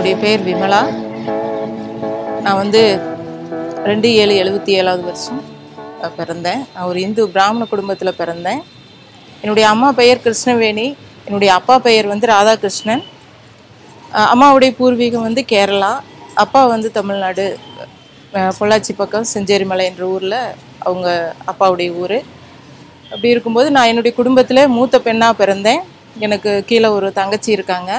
என்னுடைய பேர் விமலா நான் வந்து ரெண்டு ஏழு எழுபத்தி ஏழாவது வருஷம் அஹ், பிறந்தேன் நான் ஒரு இந்து பிராமண குடும்பத்தில் பிறந்தேன் என்னுடைய அம்மா பெயர் கிருஷ்ணவேணி என்னுடைய அப்பா பெயர் வந்து ராதாகிருஷ்ணன் அஹ், அம்மாவுடைய பூர்வீகம் வந்து கேரளா அப்பா வந்து தமிழ்நாடு அஹ், பொள்ளாச்சி பக்கம் செஞ்சேரிமலை என்ற ஊரில் அவங்க அப்பாவுடைய ஊர் அப்படி இருக்கும்போது நான் என்னுடைய குடும்பத்தில் மூத்த பெண்ணாக பிறந்தேன் எனக்கு கீழே ஒரு தங்கச்சி இருக்காங்க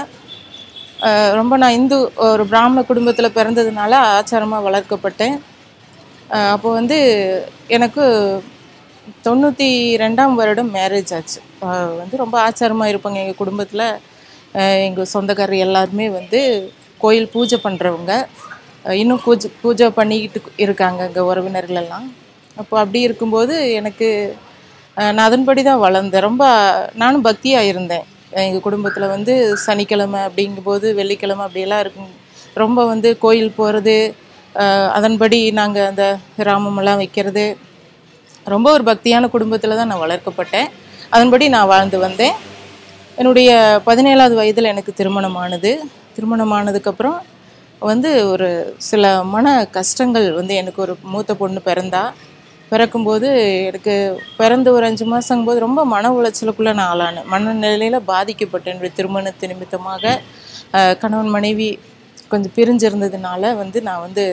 அஹ் ரொம்ப நான் இந்து ஒரு பிராமண குடும்பத்தில் பிறந்ததுனால ஆச்சாரமாக வளர்க்கப்பட்டேன் அஹ் அப்போ வந்து எனக்கு தொண்ணூற்றி ரெண்டாம் வருடம் மேரேஜ் ஆச்சு அஹ் வந்து ரொம்ப ஆச்சாரமாக இருப்பாங்க எங்கள் குடும்பத்தில் எங்கள் சொந்தக்காரர் எல்லாருமே வந்து கோயில் பூஜை பண்ணுறவங்க இன்னும் பூஜை பூஜை பண்ணிக்கிட்டு இருக்காங்க எங்கள் உறவினர்கள் எல்லாம் அப்போ அப்படி இருக்கும்போது எனக்கு அஹ் நான் அதன்படி தான் வளர்ந்தேன் ரொம்ப நானும் பக்தியாக இருந்தேன் எங்கள் குடும்பத்தில் வந்து சனிக்கிழமை அப்படிங்கும்போது வெள்ளிக்கிழமை அப்படியெல்லாம் இருக்கும் ரொம்ப வந்து கோயில் போகிறது அதன்படி நாங்கள் அந்த ராமமெல்லாம் வைக்கிறது ரொம்ப ஒரு பக்தியான குடும்பத்தில் தான் நான் வளர்க்கப்பட்டேன் அதன்படி நான் வாழ்ந்து வந்தேன் என்னுடைய பதினேழாவது வயதில் எனக்கு திருமணமானது திருமணமானதுக்கப்புறம் வந்து ஒரு சில மன கஷ்டங்கள் வந்து எனக்கு ஒரு மூத்த பொண்ணு பிறந்தா பிறக்கும்போது எனக்கு பிறந்து ஒரு அஞ்சு மாதங்கும் போது ரொம்ப மன உளைச்சலுக்குள்ளே நான் ஆளானேன் மனநிலையில் பாதிக்கப்பட்டேன் என்னுடைய திருமணத்து நிமித்தமாக அஹ், கணவன் மனைவி கொஞ்சம் பிரிஞ்சிருந்ததுனால வந்து நான் வந்து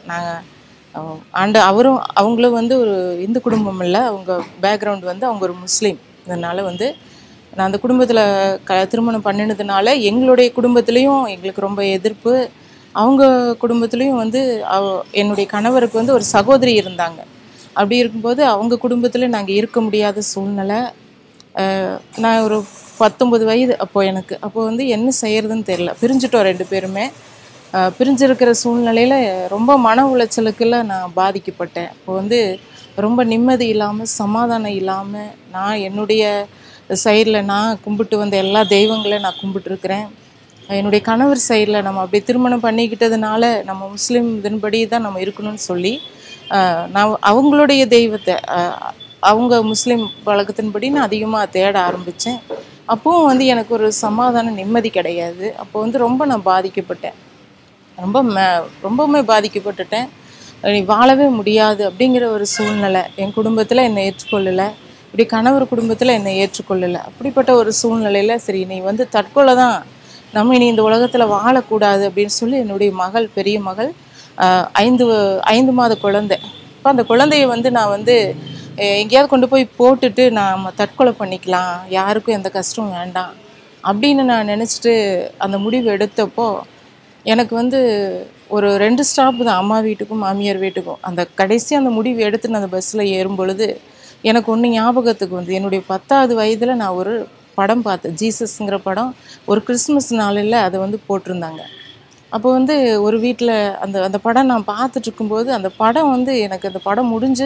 நாங்கள் ஆண்டு அவரும் அவங்களும் வந்து ஒரு இந்து குடும்பம் இல்லை அவங்க பேக்ரவுண்ட் வந்து அவங்க ஒரு முஸ்லீம் அதனால் வந்து நான் அந்த குடும்பத்தில் க திருமணம் பண்ணினதுனால எங்களுடைய குடும்பத்துலேயும் எங்களுக்கு ரொம்ப எதிர்ப்பு அவங்க குடும்பத்துலேயும் வந்து அவ என்னுடைய கணவருக்கு வந்து ஒரு சகோதரி இருந்தாங்க அப்படி இருக்கும்போது அவங்க குடும்பத்தில் நாங்கள் இருக்க முடியாத சூழ்நிலை அஹ் நான் ஒரு பத்தொம்பது வயது அப்போ எனக்கு அப்போ வந்து என்ன செய்யறதுன்னு தெரில பிரிஞ்சுட்டோம் ரெண்டு பேருமே அஹ் பிரிஞ்சிருக்கிற சூழ்நிலையில் ரொம்ப மன உளைச்சலுக்குள்ள நான் பாதிக்கப்பட்டேன் அப்போ வந்து ரொம்ப நிம்மதி இல்லாமல் சமாதானம் இல்லாமல் நான் என்னுடைய சைடில் நான் கும்பிட்டு வந்த எல்லா தெய்வங்களையும் நான் கும்பிட்டுருக்கிறேன் என்னுடைய கணவர் சைடில் நம்ம அப்படி திருமணம் பண்ணிக்கிட்டதுனால நம்ம முஸ்லீம் இதன்படி தான் நம்ம இருக்கணும்னு சொல்லி ஆஹ் நான் அவங்களுடைய தெய்வத்தை ஆஹ் அவங்க முஸ்லீம் வழக்கத்தின்படி நான் அதிகமாக தேட ஆரம்பித்தேன் அப்போவும் வந்து எனக்கு ஒரு சமாதான நிம்மதி கிடையாது அப்போ வந்து ரொம்ப நான் பாதிக்கப்பட்டேன் ரொம்ப ம ரொம்பவுமே பாதிக்கப்பட்டுட்டேன் இனி வாழவே முடியாது அப்படிங்கிற ஒரு சூழ்நிலை என் குடும்பத்தில் என்னை ஏற்றுக்கொள்ளலை இப்படி கணவர் குடும்பத்தில் என்னை ஏற்றுக்கொள்ளலை அப்படிப்பட்ட ஒரு சூழ்நிலையில் சரி நீ வந்து தற்கொலை தான் நம்ம இனி இந்த உலகத்தில் வாழக்கூடாது அப்படின்னு சொல்லி என்னுடைய மகள் பெரிய மகள் ஆஹ், ஐந்து வ- ஐந்து மாத குழந்தை அப்போ அந்த குழந்தைய வந்து நான் வந்து அஹ், எங்கேயாவது கொண்டு போய் போட்டுட்டு நாம் தற்கொலை பண்ணிக்கலாம் யாருக்கும் எந்த கஷ்டமும் வேண்டாம் அப்படின்னு நான் நினச்சிட்டு அந்த முடிவு எடுத்தப்போ எனக்கு வந்து ஒரு ரெண்டு ஸ்டாப் தான் அம்மா வீட்டுக்கும் மாமியார் வீட்டுக்கும் அந்த கடைசி அந்த முடிவு எடுத்து நான் அந்த பஸ்ஸில் ஏறும் பொழுது எனக்கு ஒன்று ஞாபகத்துக்கு வந்து என்னுடைய பத்தாவது வயதில் நான் ஒரு படம் பார்த்தேன் ஜீசஸ்ங்கிற படம் ஒரு கிறிஸ்மஸ் நாளில் அதை வந்து போட்டிருந்தாங்க அப்போ வந்து ஒரு வீட்டில் அந்த அந்த படம் நான் பார்த்துட்டு இருக்கும்போது அந்த படம் வந்து எனக்கு அந்த படம் முடிஞ்சு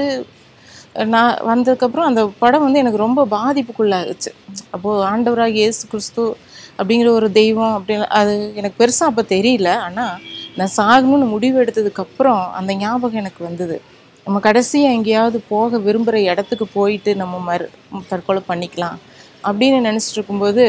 நான் வந்ததுக்கப்புறம் அந்த படம் வந்து எனக்கு ரொம்ப பாதிப்புக்குள்ளாகுச்சு அப்போது ஆண்டவராக இயேசு கிறிஸ்து அப்படிங்கிற ஒரு தெய்வம் அப்படின்னு அது எனக்கு பெருசாக அப்போ தெரியல ஆனால் நான் சாகணும்னு முடிவு எடுத்ததுக்கப்புறம் அந்த ஞாபகம் எனக்கு வந்தது நம்ம கடைசியாக எங்கேயாவது போக விரும்புகிற இடத்துக்கு போயிட்டு நம்ம மறு தற்கொலை பண்ணிக்கலாம் அப்படின்னு நினச்சிட்டு இருக்கும்போது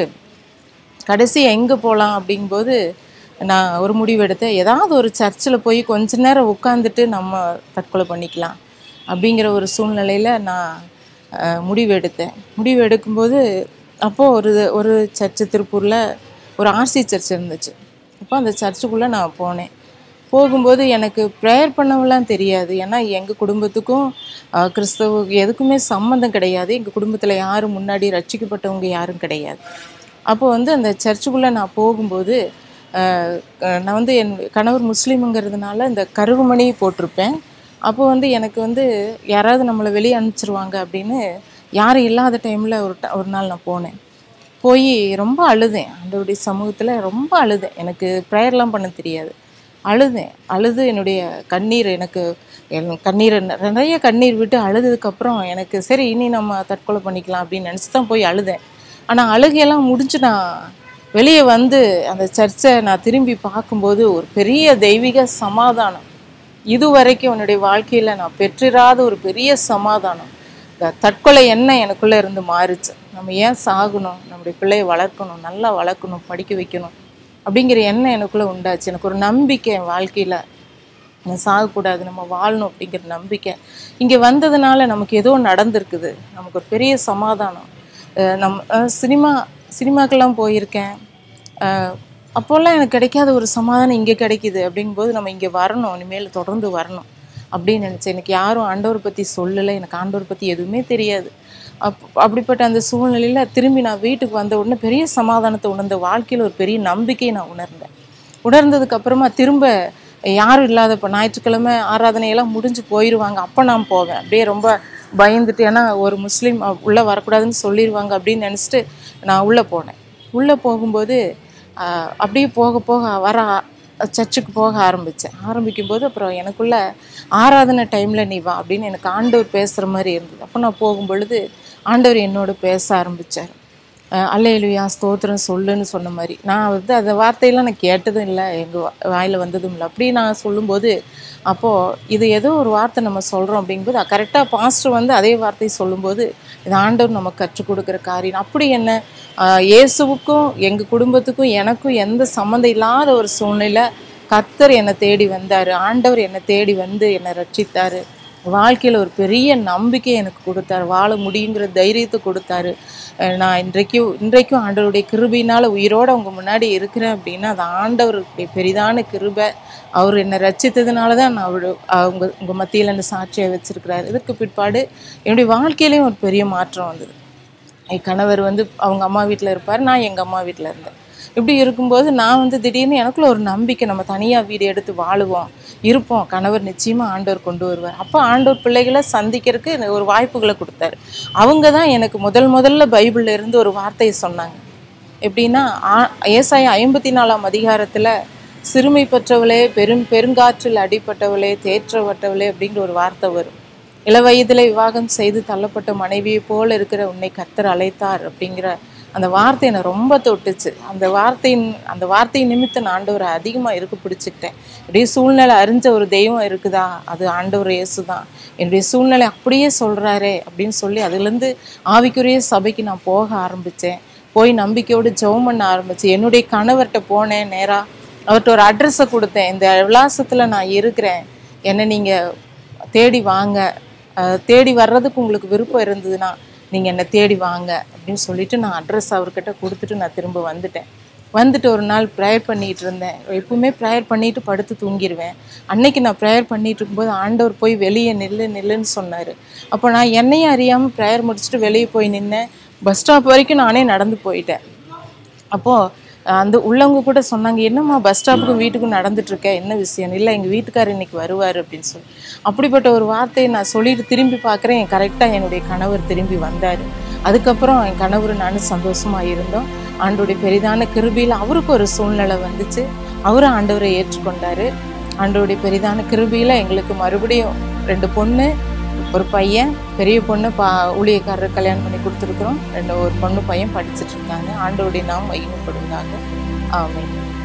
கடைசி எங்கே போகலாம் அப்படிங்கும்போது நான் ஒரு முடிவு எடுத்தேன் ஏதாவது ஒரு சர்ச்சில் போய் கொஞ்ச நேரம் உட்காந்துட்டு நம்ம தற்கொலை பண்ணிக்கலாம் அப்படிங்கிற ஒரு சூழ்நிலையில் நான் அஹ், முடிவு எடுத்தேன் முடிவு எடுக்கும்போது அப்போது ஒரு ஒரு சர்ச்சு திருப்பூரில் ஒரு ஆர்சி சர்ச் இருந்துச்சு அப்போ அந்த சர்ச்சுக்குள்ளே நான் போனேன் போகும்போது எனக்கு ப்ரேயர் பண்ணவெல்லாம் தெரியாது ஏன்னா எங்கள் குடும்பத்துக்கும் அஹ், கிறிஸ்தவ எதுக்குமே சம்மந்தம் கிடையாது எங்கள் குடும்பத்தில் யாரும் முன்னாடி ரட்சிக்கப்பட்டவங்க யாரும் கிடையாது அப்போ வந்து அந்த சர்ச்சுக்குள்ளே நான் போகும்போது அஹ், அஹ், நான் வந்து என் கணவர் முஸ்லீமுங்கிறதுனால இந்த கருகுமணி போட்டிருப்பேன் அப்போ வந்து எனக்கு வந்து யாராவது நம்மளை வெளியே அனுப்பிச்சிருவாங்க அப்படின்னு யாரும் இல்லாத டைமில் ஒரு ட- ஒரு நாள் நான் போனேன் போய் ரொம்ப அழுதேன் ஆண்டவருடைய சமூகத்தில் ரொம்ப அழுதேன் எனக்கு ப்ரேயர்லாம் பண்ண தெரியாது அழுதேன் அழுது என்னுடைய கண்ணீர் எனக்கு என் கண்ணீர் நிறைய கண்ணீர் விட்டு அழுததுக்கப்புறம் எனக்கு சரி இனி நம்ம தற்கொலை பண்ணிக்கலாம் அப்படின்னு நினச்சி தான் போய் அழுதேன் ஆனால் அழுகையெல்லாம் முடிஞ்சு நான் வெளியே வந்து அந்த சர்ச்சை நான் திரும்பி பார்க்கும்போது ஒரு பெரிய தெய்வீக சமாதானம் இதுவரைக்கும் என்னுடைய வாழ்க்கையில் நான் பெற்றிராத ஒரு பெரிய சமாதானம் இந்த தற்கொலை என்ன எனக்குள்ளே இருந்து மாறுச்சு நம்ம ஏன் சாகணும் நம்முடைய பிள்ளையை வளர்க்கணும் நல்லா வளர்க்கணும் படிக்க வைக்கணும் அப்படிங்கிற எண்ணம் எனக்குள்ளே உண்டாச்சு எனக்கு ஒரு நம்பிக்கை என் வாழ்க்கையில் நான் சாகக்கூடாது நம்ம வாழணும் அப்படிங்கிற நம்பிக்கை இங்கே வந்ததுனால நமக்கு ஏதோ நடந்திருக்குது நமக்கு ஒரு பெரிய சமாதானம் அஹ் நம் அஹ் சினிமா சினிமாக்கெல்லாம் போயிருக்கேன் அஹ் அப்போல்லாம் எனக்கு கிடைக்காத ஒரு சமாதானம் இங்கே கிடைக்குது அப்படிங்கும்போது நம்ம இங்கே வரணும் இனிமேல் தொடர்ந்து வரணும் அப்படின்னு நினச்சேன் எனக்கு யாரும் ஆண்டவர் பற்றி சொல்லலை எனக்கு ஆண்டவர் பற்றி எதுவுமே தெரியாது அப் அப்படிப்பட்ட அந்த சூழ்நிலையில் திரும்பி நான் வீட்டுக்கு வந்த உடனே பெரிய சமாதானத்தை உணர்ந்த வாழ்க்கையில் ஒரு பெரிய நம்பிக்கையை நான் உணர்ந்தேன் உணர்ந்ததுக்கு அப்புறமா திரும்ப யாரும் இல்லாத இப்போ ஞாயிற்றுக்கிழமை ஆராதனையெல்லாம் முடிஞ்சு போயிடுவாங்க அப்போ நான் போவேன் அப்படியே ரொம்ப பயந்துட்டு ஏன்னா ஒரு முஸ்லீம் அஹ், உள்ளே வரக்கூடாதுன்னு சொல்லிடுவாங்க அப்படின்னு நினச்சிட்டு நான் உள்ளே போனேன் உள்ளே போகும்போது ஆஹ், அப்படியே போக போக வர ஆ- சர்ச்சுக்கு போக ஆரம்பித்தேன் ஆரம்பிக்கும்போது அப்புறம் எனக்குள்ள ஆராதனை டைமில் நீ வா அப்படின்னு எனக்கு ஆண்டவர் பேசுகிற மாதிரி இருந்தது அப்போ நான் போகும் பொழுது ஆண்டவர் என்னோட பேச ஆரம்பித்தார் அல்லையிலுயா ஸ்தோத்திரம் சொல்லுன்னு சொன்ன மாதிரி நான் வந்து அந்த வார்த்தையெல்லாம் நான் கேட்டதும் இல்லை எங்கள் வாயில் வந்ததும் இல்லை அப்படி நான் சொல்லும்போது அப்போது இது ஏதோ ஒரு வார்த்தை நம்ம சொல்கிறோம் அப்படிங்கும்போது கரெக்டாக பாஸ்டர் வந்து அதே வார்த்தையை சொல்லும்போது இது ஆண்டவர் நமக்கு கற்றுக் கொடுக்குற காரியம் அப்படி என்ன ஆஹ் இயேசுவுக்கும் எங்கள் குடும்பத்துக்கும் எனக்கும் எந்த சம்மந்தம் இல்லாத ஒரு சூழ்நிலை கர்த்தர் என்னை தேடி வந்தார் ஆண்டவர் என்னை தேடி வந்து என்னை ரட்சித்தார் வாழ்க்கையில் ஒரு பெரிய நம்பிக்கை எனக்கு கொடுத்தாரு வாழ முடியுங்கிற தைரியத்தை கொடுத்தாரு அஹ் நான் இன்றைக்கும் இன்றைக்கும் ஆண்டவருடைய கிருபையினால் உயிரோடு அவங்க முன்னாடி இருக்கிறேன் அப்படின்னா அது ஆண்டவருடைய பெரிதான கிருபை அவர் என்னை ரட்சித்ததுனால தான் நான் அவரு அவங்க உங்கள் மத்தியில் என்ன சாட்சியை வச்சிருக்கிறாரு இதற்கு பிற்பாடு என்னுடைய வாழ்க்கையிலையும் ஒரு பெரிய மாற்றம் வந்தது என் கணவர் வந்து அவங்க அம்மா வீட்டில் இருப்பார் நான் எங்கள் அம்மா வீட்டில் இருந்தேன் இப்படி இருக்கும்போது நான் வந்து திடீர்னு எனக்குள்ள ஒரு நம்பிக்கை நம்ம தனியாக வீடு எடுத்து வாழுவோம் இருப்போம் கணவர் நிச்சயமாக ஆண்டவர் கொண்டு வருவார் அப்போ ஆண்டவர் பிள்ளைகளை சந்திக்கிறதுக்கு எனக்கு ஒரு வாய்ப்புகளை கொடுத்தாரு அவங்க தான் எனக்கு முதல் முதல்ல பைபிள்ல இருந்து ஒரு வார்த்தையை சொன்னாங்க எப்படின்னா ஆ- ஏசாயா ஐம்பத்தி நாலாம் அதிகாரத்தில் சிறுமை பெற்றவளே பெரும் பெருங்காற்றில் அடிப்பட்டவளே தேற்றப்பட்டவளே அப்படிங்கிற ஒரு வார்த்தை வரும் இளவயதில் விவாகம் செய்து தள்ளப்பட்ட மனைவியை போல இருக்கிற உன்னை கர்த்தர் அழைத்தார் அப்படிங்கிற அந்த வார்த்தை என்னை ரொம்ப தொட்டுச்சு அந்த வார்த்தையின் அந்த வார்த்தை நிமித்தம் நான் ஆண்டவரை அதிகமாக இருக்க பிடிச்சிக்கிட்டேன் இப்படியே சூழ்நிலை அறிஞ்ச ஒரு தெய்வம் இருக்குதா அது ஆண்டவர் இயேசு தான் என்னுடைய சூழ்நிலை அப்படியே சொல்கிறாரே அப்படின்னு சொல்லி அதுலேருந்து ஆவிக்குரிய சபைக்கு நான் போக ஆரம்பித்தேன் போய் நம்பிக்கையோடு ஜெபம் பண்ண ஆரம்பித்தேன் என்னுடைய கணவர்கிட்ட போனேன் நேராக அவர்கிட்ட ஒரு அட்ரஸை கொடுத்தேன் இந்த விலாசத்தில் நான் இருக்கிறேன் என்னை நீங்கள் தேடி வாங்க அஹ் தேடி வர்றதுக்கு உங்களுக்கு விருப்பம் இருந்ததுன்னா நீங்கள் என்னை தேடி வாங்க அப்படின்னு சொல்லிட்டு நான் அட்ரஸ் அவர்கிட்ட கொடுத்துட்டு நான் திரும்ப வந்துட்டேன் வந்துட்டு ஒரு நாள் ப்ரேயர் பண்ணிட்டு இருந்தேன் எப்பவுமே ப்ரேயர் பண்ணிட்டு படுத்து தூங்கிடுவேன் அன்னைக்கு நான் ப்ரேயர் பண்ணிட்டு இருக்கும்போது ஆண்டவர் போய் வெளியே நில்லு நில்லுன்னு சொன்னார் அப்போ நான் என்னையும் அறியாமல் ப்ரேயர் முடிச்சுட்டு வெளியே போய் நின்னேன் பஸ் ஸ்டாப் வரைக்கும் நானே நடந்து போயிட்டேன் அப்போது அந்த உள்ளவங்க கூட சொன்னாங்க என்னம்மா பஸ் ஸ்டாப்புக்கும் வீட்டுக்கும் நடந்துட்டு இருக்க என்ன விஷயம் இல்லை எங்கள் வீட்டுக்காரர் இன்னைக்கு வருவார் அப்படின்னு சொல்லி அப்படிப்பட்ட ஒரு வார்த்தையை நான் சொல்லிட்டு திரும்பி பார்க்குறேன் கரெக்டாக என்னுடைய கணவர் திரும்பி வந்தார் அதுக்கப்புறம் என் கணவர் நானும் சந்தோஷமாக இருந்தோம் ஆண்டோடைய பெரிதான கிருபியில் அவருக்கு ஒரு சூழ்நிலை வந்துச்சு அவரும் ஆண்டவரை ஏற்றுக்கொண்டாரு ஆண்டவருடைய பெரிதான கிருபியில் எங்களுக்கு மறுபடியும் ரெண்டு பொண்ணு ஒரு பையன் பெரிய பொண்ணு பா ஊழியக்காரர் கல்யாணம் பண்ணி கொடுத்துருக்குறோம் ரெண்டு ஒரு பொண்ணு பையன் படிச்சுட்டு இருக்காங்க ஆண்டவருடைய நாம் மகிமைப்படுவதாக ஆமென்